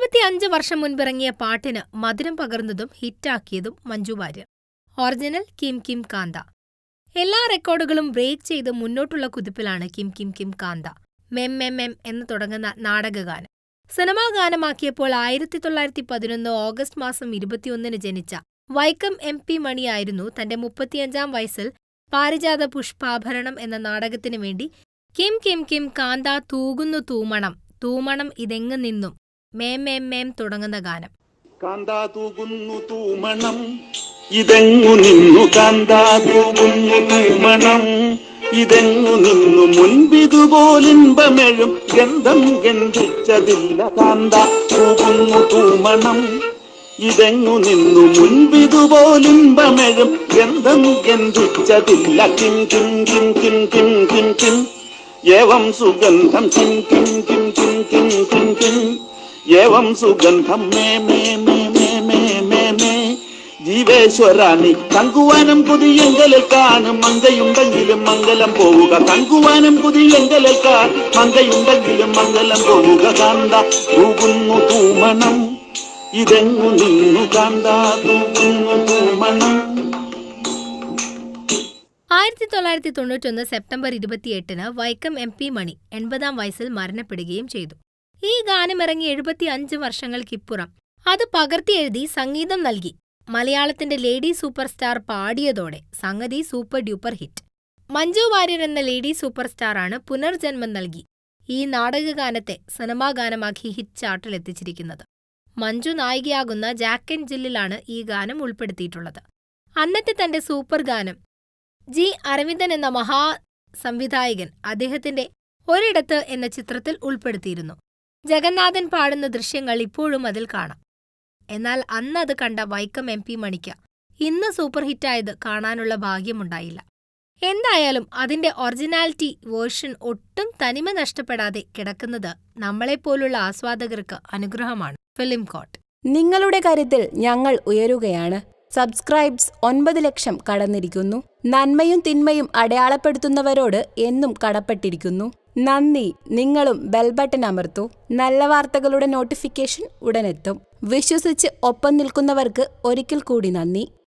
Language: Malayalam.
എഴുപത്തിയഞ്ച് വർഷം മുൻപിറങ്ങിയ പാട്ടിന് മധുരം പകർന്നതും ഹിറ്റാക്കിയതും മഞ്ജു വാര്യർ ഒറിജിനൽ കിം കിം കാന്ത എല്ലാ റെക്കോർഡുകളും ബ്രേക്ക് ചെയ്ത് മുന്നോട്ടുള്ള കുതിപ്പിലാണ് കിം കിം കിം കാന്ത മെം മെം മെം എന്ന് തുടങ്ങുന്ന നാടകഗാനം സിനിമാ ഗാനമാക്കിയപ്പോൾ ആയിരത്തി തൊള്ളായിരത്തി പതിനൊന്ന് ഓഗസ്റ്റ് മാസം ഇരുപത്തിയൊന്നിന് ജനിച്ച വൈക്കം എം പി മണിയായിരുന്നു തന്റെ മുപ്പത്തിയഞ്ചാം വയസ്സിൽ പാരിജാത പുഷ്പാഭരണം എന്ന നാടകത്തിനു വേണ്ടി കിം കിം കിം കാന്ത തൂകുന്നു തൂമണം തൂമണം ഇതെങ്ങ് നിന്നും മേം മേം മേം തുടങ്ങുന്ന ഗാനം കാന്താ തൂകുന്നു തൂമണം ഇതെങ്ങു നിന്നു കാന്താ തൂകുന്നു തൂമണം ഇതെങ്ങു നിന്നു മുൻപിതുപോലിൻപമെഴും ഗന്ധം ഗന്ധിച്ചതില്ല കാന്ത തൂകുന്നു തൂമണം ഇതെങ്ങു നിന്നു മുൻപിതുപോലിൻപമെഴും ഗന്ധം ഗന്ധിച്ചതില്ല കിം കിം കിം കിം കിം കിം കിം ഏവം സുഗന്ധം കിം കിം കിം കിം കിം കിം കിം ഏവം സുഗന്ധം മേ മേ മേ മേ മേ മേ മേ ജീവേശ്വരാണി തങ്കുവാനം പുതിയെങ്കലിൽ കാണും മങ്കയുണ്ടെങ്കിലും മംഗലം പോവുക തങ്കുവാനം പുതിയെങ്കലിൽ കാണും മങ്കയുണ്ടെങ്കിലും മംഗലം പോവുക കാന്ത തൂകുന്നു തൂമണം ഇതെങ്ങു നിന്നു കാന്ത തൂകുന്നു തൂമണം ആയിരത്തി തൊള്ളായിരത്തി തൊണ്ണൂറ്റൊന്ന് സെപ്റ്റംബർ ഇരുപത്തിയെട്ടിന് വൈക്കം എം പി മണി എൺപതാം വയസ്സിൽ മരണപ്പെടുകയും ചെയ്തു ഈ ഗാനമിറങ്ങി എഴുപത്തിയഞ്ച് വർഷങ്ങൾക്കിപ്പുറം അത് പകർത്തിയെഴുതി സംഗീതം നൽകി മലയാളത്തിന്റെ ലേഡി സൂപ്പർ സ്റ്റാർ പാടിയതോടെ സംഗതി super duper hit Manju Warrier എന്ന ലേഡി സൂപ്പർ സ്റ്റാറാണ് പുനർജന്മം നൽകി ഈ നാടകഗാനത്തെ സിനിമാ ഗാനമാക്കി ഹിറ്റ് ചാർട്ടിലെത്തിച്ചിരിക്കുന്നത് മഞ്ജു നായികയാകുന്ന ജാക്കൻ ജില്ലിലാണ് ഈ ഗാനം ഉൾപ്പെടുത്തിയിട്ടുള്ളത് അന്നത്തെ തന്റെ സൂപ്പർ ഗാനം ജി അരവിന്ദൻ എന്ന മഹാ സംവിധായകൻ അദ്ദേഹത്തിന്റെ ഒരിടത്ത് എന്ന ചിത്രത്തിൽ ഉൾപ്പെടുത്തിയിരുന്നു ജഗന്നാഥൻ പാടുന്ന ദൃശ്യങ്ങൾ ഇപ്പോഴും അതിൽ കാണാം എന്നാൽ അന്ന് അത് കണ്ട വൈക്കം എം പി മണിക്ക് ഇന്ന് സൂപ്പർ ഹിറ്റായത് കാണാനുള്ള ഭാഗ്യമുണ്ടായില്ല എന്തായാലും അതിന്റെ ഒറിജിനാലിറ്റി വേർഷൻ ഒട്ടും തനിമ നഷ്ടപ്പെടാതെ കിടക്കുന്നത് നമ്മളെപ്പോലുള്ള ആസ്വാദകർക്ക് അനുഗ്രഹമാണ് ഫിലിം കോട്ട് നിങ്ങളുടെ കരുത്തിൽ ഞങ്ങൾ ഉയരുകയാണ് സബ്സ്ക്രൈബ്സ് ഒൻപത് ലക്ഷം കടന്നിരിക്കുന്നു നന്മയും തിന്മയും അടയാളപ്പെടുത്തുന്നവരോട് എന്നും കടപ്പെട്ടിരിക്കുന്നു നന്ദി നിങ്ങളും ബെൽ ബട്ടൺ അമർത്തൂ നല്ല വാർത്തകളുടെ നോട്ടിഫിക്കേഷൻ ഉടനെത്തും വിശ്വസിച്ച് ഒപ്പം നിൽക്കുന്നവർക്ക് ഒരിക്കൽ കൂടി നന്ദി